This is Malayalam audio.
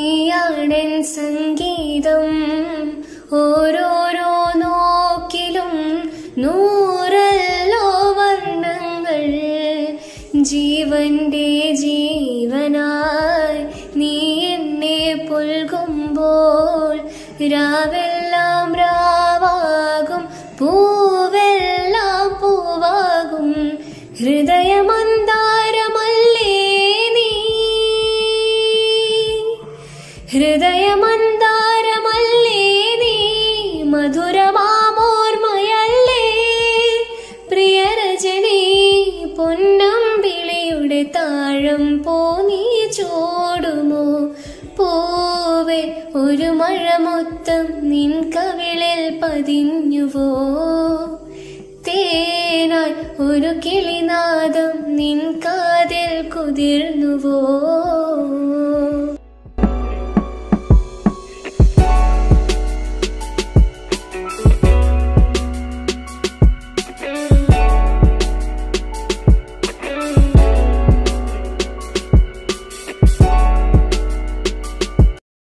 നീയാണെൻ സംഗീതം ഓരോരോ നോക്കിലും നൂറല്ലോ വർണ്ണങ്ങൾ ജീവന്റെ ജീവനായി നീ എന്നെ പുൽകുമ്പോൾ രാവെല്ലാം രാവാകും പൂവെല്ലാം പൂവാകും ഹൃദയമന്താരമല്ലേ നീ ഹൃദയമന്താരമല്ലേ നീ മധുരമാമോർമയല്ലേ പ്രിയരജനി പൊന്നമ്പിളിയുടെ താഴം പോ നീ ചോടുമോ പൂവെ ഒരു മഴമൊത്തം നിൻ കവിളിൽ പതിഞ്ഞുവോ തേനായി ഒരു കിളിനാദം നിൻ കാതിൽ കുതിർന്നുവോ